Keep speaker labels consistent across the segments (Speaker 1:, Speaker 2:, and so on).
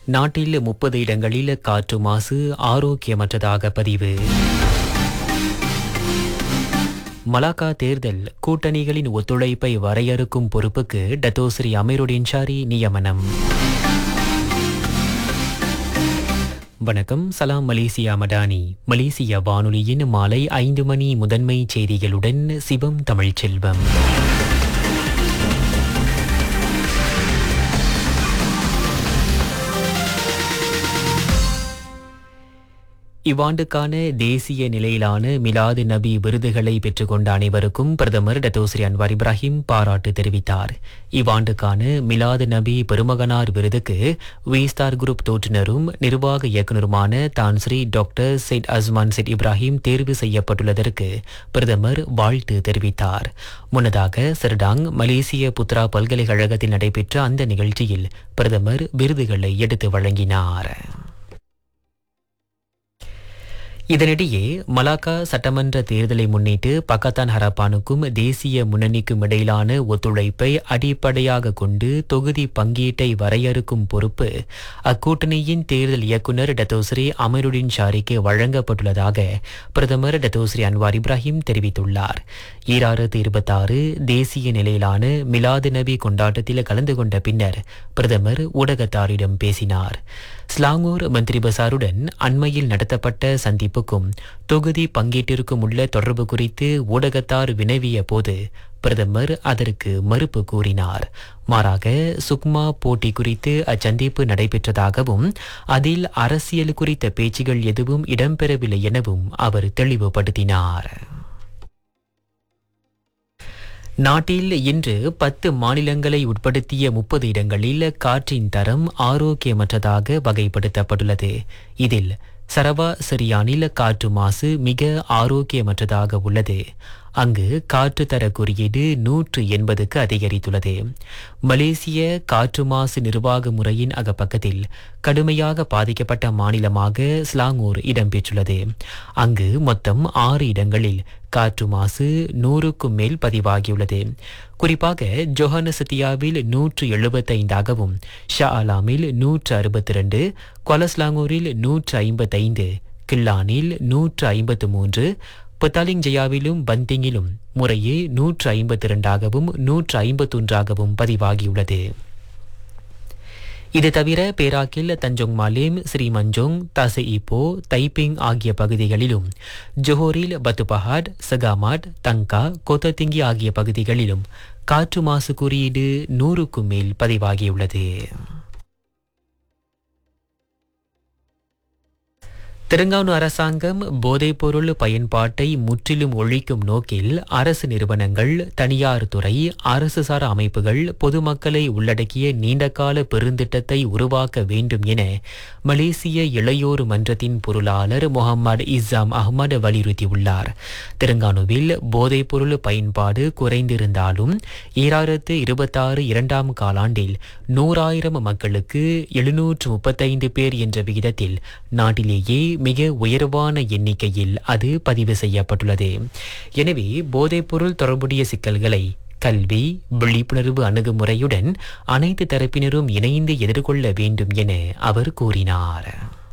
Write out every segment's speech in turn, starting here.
Speaker 1: நாட்டில் முப்பது இடங்களில் காற்று மாசு ஆரோக்கியமற்றதாக பதிவு மலாக்கா தேர்தல் கூட்டணிகளின் ஒத்துழைப்பை வரையறுக்கும் பொறுப்புக்கு டத்தோஸ்ரீ அமீருடின் ஷாரி நியமனம் வணக்கம் சலாம் மலேசியா மடானி மலேசியா வானொலியின் மாலை ஐந்து மணி முதன்மை செய்திகளுடன் சிவம் தமிழ்ச்செல்வம் இவ்வாண்டுக்கான தேசிய நிலையிலான மிலாது நபி விருதுகளை பெற்றுக்கொண்ட அனைவருக்கும் பிரதமர் டத்தோஸ்ரீ அன்வார் இப்ராஹிம் பாராட்டு தெரிவித்தார் இவ்வாண்டுக்கான மிலாது நபி பெருமகனார் விருதுக்கு வீஸ்தார் குரூப் தோற்றுநரும் நிர்வாக இயக்குநருமான Tan Sri doctor Syed Azman Syed Ibrahim தேர்வு செய்யப்பட்டுள்ளதற்கு பிரதமர் வாழ்த்து தெரிவித்தார் முன்னதாக சிர்டாங் மலேசிய புத்ரா பல்கலைக்கழகத்தில் நடைபெற்ற அந்த நிகழ்ச்சியில் பிரதமர் விருதுகளை எடுத்து வழங்கினார் இதனிடையே மலாக்கா சட்டமன்ற தேர்தலை முன்னிட்டு பக்கத்தான் ஹரப்பானுக்கும் தேசிய முன்னணிக்கும் இடையிலான ஒத்துழைப்பை அடிப்படையாக கொண்டு தொகுதி பங்கீட்டை வரையறுக்கும் பொறுப்பு அக்கூட்டணியின் தேர்தல் இயக்குநர் டத்தோஸ்ரீ அமருடின் ஷாரிக்கு வழங்கப்பட்டுள்ளதாக பிரதமர் டத்தோஸ்ரீ அன்வார் இப்ராஹிம் தெரிவித்துள்ளார் ஈராயிரத்து இருபத்தாறு தேசிய நிலையிலான மிலாது நபி கொண்டாட்டத்தில் கலந்து கொண்ட பின்னர் பிரதமர் ஊடகத்தாரிடம் பேசினார் ஸ்லாங்கூர் மந்திரி பசாருடன் அண்மையில் நடத்தப்பட்ட சந்திப்புக்கும் தொகுதி பங்கீட்டிற்கும் உள்ள தொடர்பு குறித்து ஊடகத்தார் வினவிய போது பிரதமர் அதற்கு மறுப்பு கூறினார் மாறாக சுக்மா போட்டி குறித்து அச்சந்திப்பு நடைபெற்றதாகவும் அதில் அரசியல் குறித்த பேச்சுகள் எதுவும் இடம்பெறவில்லை எனவும் அவர் தெளிவுபடுத்தினார் நாட்டில் இன்று பத்து மாநிலங்களை உட்படுத்திய முப்பது இடங்களில் காற்றின் தரம் ஆரோக்கியமற்றதாக வகைப்படுத்தப்பட்டுள்ளது இதில் சரவா சிரியானில் காற்று மாசு மிக ஆரோக்கியமற்றதாக உள்ளது அங்கு காற்று தர குறியீடு நூற்று எண்பதுக்கு அதிகரித்துள்ளது மலேசிய காற்று மாசு நிர்வாக முறையின் அகப்பக்கத்தில் கடுமையாக பாதிக்கப்பட்ட மாநிலமாக ஸ்லாங்கூர் இடம்பெற்றுள்ளது அங்கு மொத்தம் ஆறு இடங்களில் காற்று மாசு நூறுக்கும் மேல் பதிவாகியுள்ளது குறிப்பாக ஜொஹனசத்தியாவில் நூற்று எழுபத்தைந்தாகவும் ஷா அலாமில் நூற்று அறுபத்தி ரெண்டு கொலஸ்லாங்கூரில் நூற்று ஐம்பத்தைந்து கில்லானில் நூற்று ஐம்பத்து மூன்று புத்தாலிங் ஜெயாவிலும் பந்திங்கிலும் முறையே நூற்று ஐம்பத்தி இரண்டாகவும் நூற்று ஐம்பத்தொன்றாகவும் பதிவாகியுள்ளது இது தவிர பேராக்கில் தஞ்சோங் மாலேம் ஸ்ரீமஞ்சோங் தசை இப்போ தைப்பிங் ஆகிய பகுதிகளிலும் ஜோஹோரில் பத்துபஹாட் சகாமாட் தங்கா கோத்தத்திங்கி ஆகிய பகுதிகளிலும் காற்று மாசு குறியீடு நூறுக்கும் மேல் பதிவாகியுள்ளது தெலுங்கானா அரசாங்கம் போதைப்பொருள் பயன்பாட்டை முற்றிலும் ஒழிக்கும் நோக்கில் அரசு நிறுவனங்கள் தனியார் துறை அரசு சார் அமைப்புகள் பொதுமக்களை உள்ளடக்கிய நீண்டகால பெருந்திட்டத்தை உருவாக்க வேண்டும் என மலேசிய இளையோர் மன்றத்தின் பொருளாளர் முகமது இஸ்ஸாம் அஹ்மத் வலியுறுத்தியுள்ளார் தெலுங்கானுவில் போதைப்பொருள் பயன்பாடு குறைந்திருந்தாலும் ஈராயிரத்து இருபத்தாறு இரண்டாம் காலாண்டில் நூறாயிரம் மக்களுக்கு எழுநூற்று முப்பத்தைந்து பேர் என்ற விகிதத்தில் நாட்டிலேயே மிக உயர்வான எண்ணிக்கையில் அது பதிவு செய்யப்பட்டுள்ளது எனவே போதைப்பொருள் தொடர்புடைய சிக்கல்களை கல்வி விழிப்புணர்வு அணுகுமுறையுடன் அனைத்து தரப்பினரும் இணைந்து எதிர்கொள்ள வேண்டும் என அவர் கூறினார்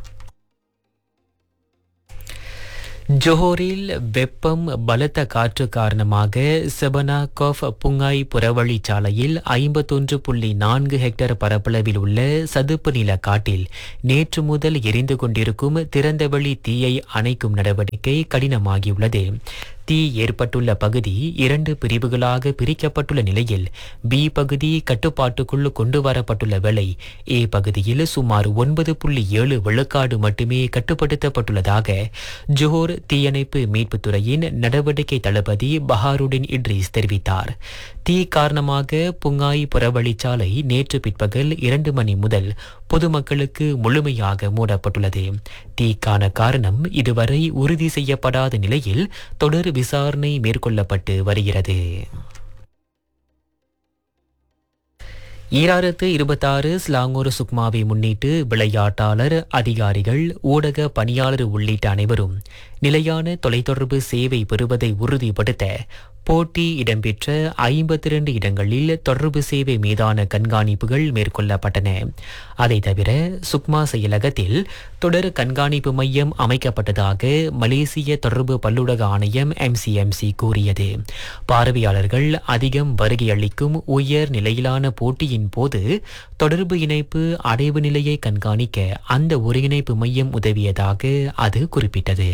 Speaker 1: ஜோஹோரில் வெப்பம் பலத்த காற்று காரணமாக செபனா கோஃப் புங்காய் புறவழிச்சாலையில் ஐம்பத்தொன்று புள்ளி நான்கு ஹெக்டேர் பரப்பளவில் உள்ள சதுப்பு நில காட்டில் நேற்று முதல் எரிந்து கொண்டிருக்கும் திறந்தவெளி தீயை அணைக்கும் நடவடிக்கை கடினமாகியுள்ளது தீ ஏற்பட்டுள்ள பகுதி இரண்டு பிரிவுகளாக பிரிக்கப்பட்டுள்ள நிலையில் பி பகுதி கட்டுப்பாட்டுக்குள் கொண்டு வரப்பட்டுள்ள வேளை ஏ பகுதியில் சுமார் ஒன்பது புள்ளி ஏழு விழுக்காடு மட்டுமே கட்டுப்படுத்தப்பட்டுள்ளதாக ஜோஹர் தீயணைப்பு மீட்புத் துறையின் நடவடிக்கை தளபதி பஹாருடின் இட்ரிஸ் தெரிவித்தார் தீ காரணமாக புங்காய் புறவழிச்சாலை நேற்று பிற்பகல் இரண்டு மணி முதல் பொதுமக்களுக்கு முழுமையாக மூடப்பட்டுள்ளது தீக்கான காரணம் இதுவரை உறுதி செய்யப்படாத நிலையில் தொடர் விசாரணை மேற்கொள்ளப்பட்டு வருகிறது ஈராயிரத்து இருபத்தாறு ஸ்லாங்கூர் சுக்மாவை முன்னிட்டு விளையாட்டாளர் அதிகாரிகள் ஊடக பணியாளர் உள்ளிட்ட அனைவரும் நிலையான தொலைத்தொடர்பு சேவை பெறுவதை உறுதிப்படுத்த போட்டி இடம்பெற்ற ஐம்பத்தி இரண்டு இடங்களில் தொடர்பு சேவை மீதான கண்காணிப்புகள் மேற்கொள்ளப்பட்டன அதைத் தவிர சுக்மா செயலகத்தில் தொடர் கண்காணிப்பு மையம் அமைக்கப்பட்டதாக மலேசிய தொடர்பு பல்லுலக ஆணையம் எம்சிஎம்சி கூறியது பார்வையாளர்கள் அதிகம் வருகை அளிக்கும் உயர் நிலையிலான போட்டியின் போது தொடர்பு இணைப்பு அடைவு நிலையை கண்காணிக்க அந்த ஒருங்கிணைப்பு மையம் உதவியதாக அது குறிப்பிட்டது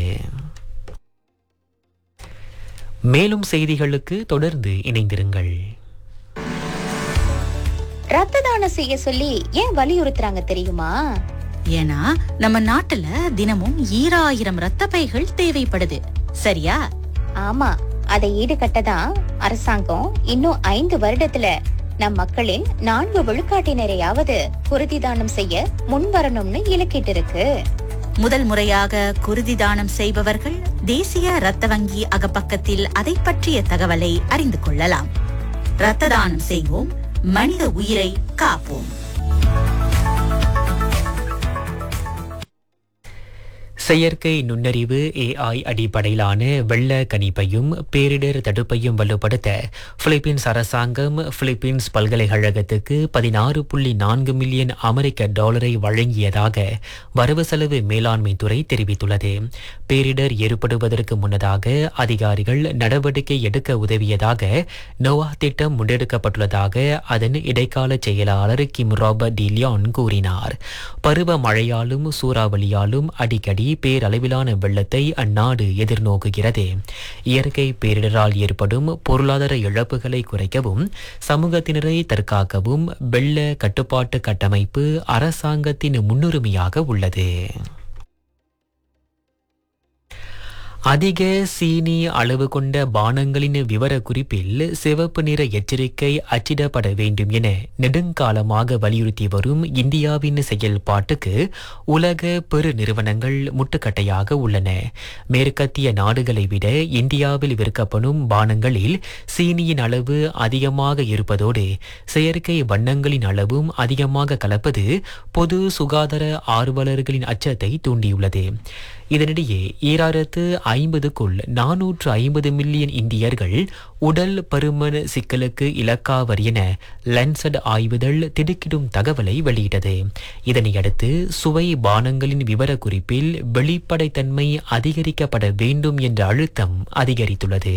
Speaker 1: மேலும் செய்திகளுக்கு தொடர்ந்து இணைந்திருங்கள்
Speaker 2: ரத்த தானம் செய்ய சொல்லி ஏன் வலியுறுத்துறாங்க தெரியுமா
Speaker 3: ஏன்னா நம்ம நாட்டுல தினமும் ஈராயிரம் ரத்த பைகள் தேவைப்படுது சரியா
Speaker 2: ஆமா அதை ஈடுகட்ட தான் அரசாங்கம் இன்னும் ஐந்து வருடத்துல நம் மக்களின் நான்கு விழுக்காட்டினரையாவது குருதி தானம் செய்ய முன் வரணும்னு இலக்கிட்டு இருக்கு
Speaker 3: முதல் முறையாக குருதி தானம் செய்பவர்கள் தேசிய ரத்த வங்கி அகப்பக்கத்தில் அதை பற்றிய தகவலை அறிந்து கொள்ளலாம் ரத்த தானம் செய்வோம் மனித உயிரை காப்போம்
Speaker 1: செயற்கை நுண்ணறிவு ஏஐ அடிப்படையிலான வெள்ள கணிப்பையும் பேரிடர் தடுப்பையும் வலுப்படுத்த பிலிப்பீன்ஸ் அரசாங்கம் பிலிப்பீன்ஸ் பல்கலைக்கழகத்துக்கு பதினாறு புள்ளி நான்கு மில்லியன் அமெரிக்க டாலரை வழங்கியதாக வரவு செலவு மேலாண்மை துறை தெரிவித்துள்ளது பேரிடர் ஏற்படுவதற்கு முன்னதாக அதிகாரிகள் நடவடிக்கை எடுக்க உதவியதாக நோவா திட்டம் முன்னெடுக்கப்பட்டுள்ளதாக அதன் இடைக்கால செயலாளர் கிம் ராபர்ட் டிலியான் கூறினார் பருவ மழையாலும் சூறாவளியாலும் அடிக்கடி பேரளவிலான வெள்ளத்தை அந்நாடு எதிர்நோக்குகிறது இயற்கை பேரிடரால் ஏற்படும் பொருளாதார இழப்புகளை குறைக்கவும் சமூகத்தினரை தற்காக்கவும் வெள்ள கட்டுப்பாட்டு கட்டமைப்பு அரசாங்கத்தின் முன்னுரிமையாக உள்ளது அதிக சீனி அளவு கொண்ட பானங்களின் விவரக்குறிப்பில் சிவப்பு நிற எச்சரிக்கை அச்சிடப்பட வேண்டும் என நெடுங்காலமாக வலியுறுத்தி வரும் இந்தியாவின் செயல்பாட்டுக்கு உலக பெரு நிறுவனங்கள் முட்டுக்கட்டையாக உள்ளன மேற்கத்திய நாடுகளை விட இந்தியாவில் விற்கப்படும் பானங்களில் சீனியின் அளவு அதிகமாக இருப்பதோடு செயற்கை வண்ணங்களின் அளவும் அதிகமாக கலப்பது பொது சுகாதார ஆர்வலர்களின் அச்சத்தை தூண்டியுள்ளது இதனிடையே ஈராயிரத்து ஐம்பதுக்குள் நானூற்று ஐம்பது மில்லியன் இந்தியர்கள் உடல் பருமன் சிக்கலுக்கு இலக்காவர் என லென்சட் ஆய்வுதள் திடுக்கிடும் தகவலை வெளியிட்டது இதனையடுத்து சுவை பானங்களின் விவரக்குறிப்பில் வெளிப்படைத்தன்மை அதிகரிக்கப்பட வேண்டும் என்ற அழுத்தம் அதிகரித்துள்ளது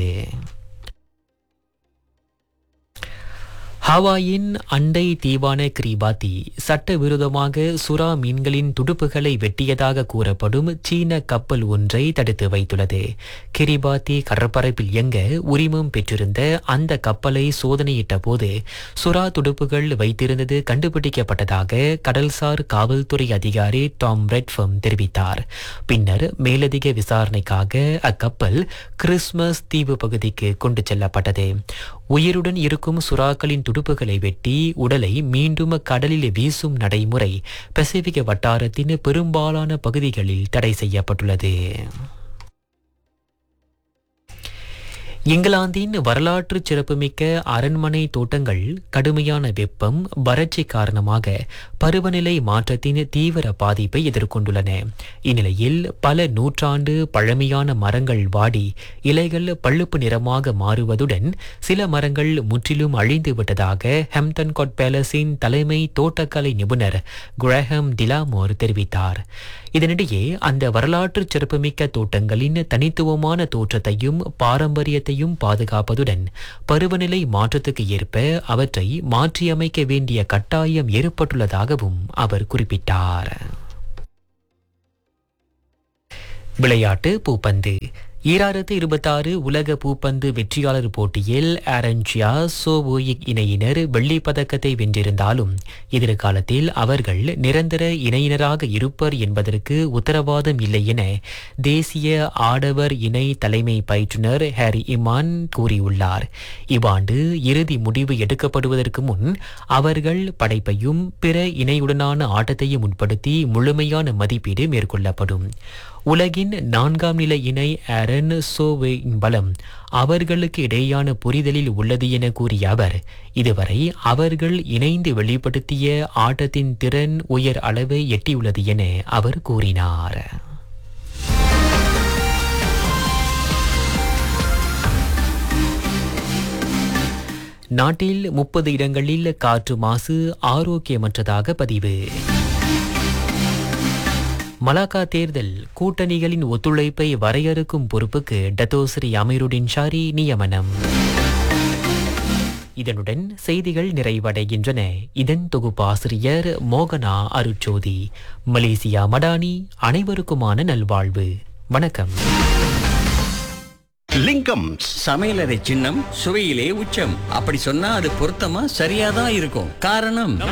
Speaker 1: ஹவாயின் அண்டை தீவான கிரிபாத்தி சட்டவிரோதமாக சுறா மீன்களின் துடுப்புகளை வெட்டியதாக கூறப்படும் சீன கப்பல் ஒன்றை தடுத்து வைத்துள்ளது கிரிபாத்தி கடற்பரப்பில் இயங்க உரிமம் பெற்றிருந்த அந்த கப்பலை சோதனையிட்ட போது சுறா துடுப்புகள் வைத்திருந்தது கண்டுபிடிக்கப்பட்டதாக கடல்சார் காவல்துறை அதிகாரி டாம் ரெட்ஃபம் தெரிவித்தார் பின்னர் மேலதிக விசாரணைக்காக அக்கப்பல் கிறிஸ்மஸ் தீவு பகுதிக்கு கொண்டு செல்லப்பட்டது உயிருடன் இருக்கும் சுறாக்களின் துடுப்புகளை வெட்டி உடலை மீண்டும் கடலில் வீசும் நடைமுறை பசிபிக வட்டாரத்தின் பெரும்பாலான பகுதிகளில் தடை செய்யப்பட்டுள்ளது இங்கிலாந்தின் வரலாற்று சிறப்புமிக்க அரண்மனை தோட்டங்கள் கடுமையான வெப்பம் வறட்சி காரணமாக பருவநிலை மாற்றத்தின் தீவிர பாதிப்பை எதிர்கொண்டுள்ளன இந்நிலையில் பல நூற்றாண்டு பழமையான மரங்கள் வாடி இலைகள் பழுப்பு நிறமாக மாறுவதுடன் சில மரங்கள் முற்றிலும் அழிந்து விட்டதாக ஹெம்டன் காட் பேலஸின் தலைமை தோட்டக்கலை நிபுணர் குரஹம் டிலாமோர் தெரிவித்தார் இதனிடையே அந்த வரலாற்று சிறப்புமிக்க தோட்டங்களின் தனித்துவமான தோற்றத்தையும் பாரம்பரியத்தையும் பாதுகாப்பதுடன் பருவநிலை மாற்றத்துக்கு ஏற்ப அவற்றை மாற்றியமைக்க வேண்டிய கட்டாயம் ஏற்பட்டுள்ளதாகவும் அவர் குறிப்பிட்டார் விளையாட்டு பூப்பந்து ஈராயிரத்து இருபத்தாறு உலக பூப்பந்து வெற்றியாளர் போட்டியில் ஆரன்ஜியா சோவோயிக் இணையினர் வெள்ளிப் பதக்கத்தை வென்றிருந்தாலும் எதிர்காலத்தில் அவர்கள் நிரந்தர இணையினராக இருப்பர் என்பதற்கு உத்தரவாதம் இல்லை என தேசிய ஆடவர் இணை தலைமை பயிற்றுனர் ஹாரி இமான் கூறியுள்ளார் இவ்வாண்டு இறுதி முடிவு எடுக்கப்படுவதற்கு முன் அவர்கள் படைப்பையும் பிற இணையுடனான ஆட்டத்தையும் உட்படுத்தி முழுமையான மதிப்பீடு மேற்கொள்ளப்படும் உலகின் நான்காம் நிலை இணை ஆரன் சோவேயின் பலம் அவர்களுக்கு இடையான புரிதலில் உள்ளது என கூறிய அவர் இதுவரை அவர்கள் இணைந்து வெளிப்படுத்திய ஆட்டத்தின் திறன் உயர் அளவை எட்டியுள்ளது என அவர் கூறினார் நாட்டில் முப்பது இடங்களில் காற்று மாசு ஆரோக்கியமற்றதாக பதிவு மலாக்கா தேர்தல் கூட்டணிகளின் ஒத்துழைப்பை வரையறுக்கும் பொறுப்புக்கு டத்தோஸ்ரீ அமீருடின் ஷாரி நியமனம் இதனுடன் செய்திகள் நிறைவடைகின்றன இதன் தொகுப்பாசிரியர் மோகனா அருட்சோதி மலேசியா மடானி அனைவருக்குமான நல்வாழ்வு வணக்கம்
Speaker 4: லிங்கம்
Speaker 5: சமையலறை சின்னம் சுவையிலே உச்சம் அப்படி சொன்னா அது பொருத்தமா சரியாதான் இருக்கும் காரணம்